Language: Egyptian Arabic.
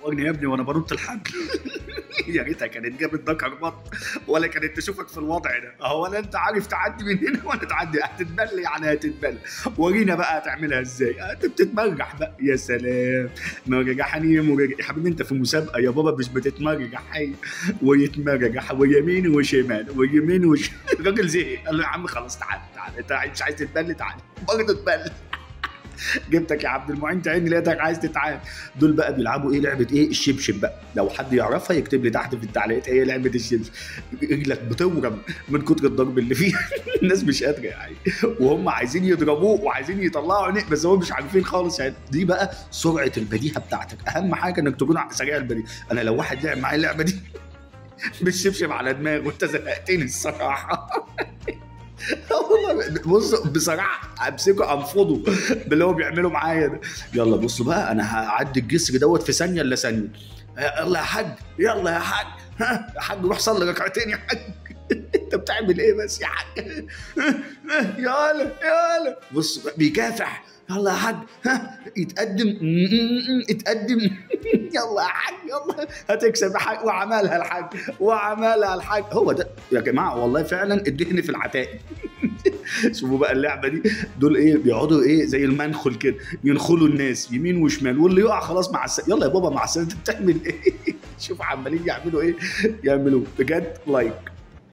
تصورني يا ابني وانا بنط الحبل يا ريتها كانت جابت ذكر بط ولا كانت تشوفك في الوضع ده هو ولا انت عارف تعدي من هنا ولا تعدي هتتبل يعني هتتبل ورينا بقى هتعملها ازاي انت بتتمرجح بقى يا سلام مرجحني مرجح يا حبيبي انت في مسابقه يا بابا مش بتتمرجح هي ويتمرجح ويمين وشمال ويمين وش الراجل زهق قال له يا عم خلاص تعال تعال انت مش عايز تتبل تعال برضه تتبل جبتك يا عبد المعين تعيني لقيتك عايز تتعاد دول بقى بيلعبوا ايه لعبه ايه الشبشب بقى لو حد يعرفها يكتب لي تحت في التعليقات هي لعبه الشبشب رجلك بتورم من كتر الضرب اللي فيها الناس مش قادره يعني وهم عايزين يضربوه وعايزين يطلعوا عينيه بس هم مش عارفين خالص يعني دي بقى سرعه البديهه بتاعتك اهم حاجه انك تكون سريع البديهه انا لو واحد لعب معايا اللعبه دي بالشبشب على دماغه وانت زهقتني الصراحه والله بص بصراحه امسكه انفضه باللي هو بيعمله معايا ده يلا بصوا بقى انا هعدي الجسر دوت في ثانيه الا ثانيه يلا يا حاج يلا يا حاج ها يا حاج روح صلي ركعتين يا حاج انت بتعمل ايه بس يا حاج يلا يلا بص بيكافح يلا يا حاج ها يتقدم اتقدم يلا يا حاج يلا هتكسب يا حاج وعملها الحاج وعملها الحاج هو ده يا جماعه والله فعلا الدهن في العتائق شوفوا بقى اللعبه دي دول ايه بيقعدوا ايه زي المنخل كده ينخلوا الناس يمين وشمال واللي يقع خلاص مع السلامه يلا يا بابا مع السلامه انت بتعمل ايه شوف عمالين يعملوا ايه يعملوا بجد لايك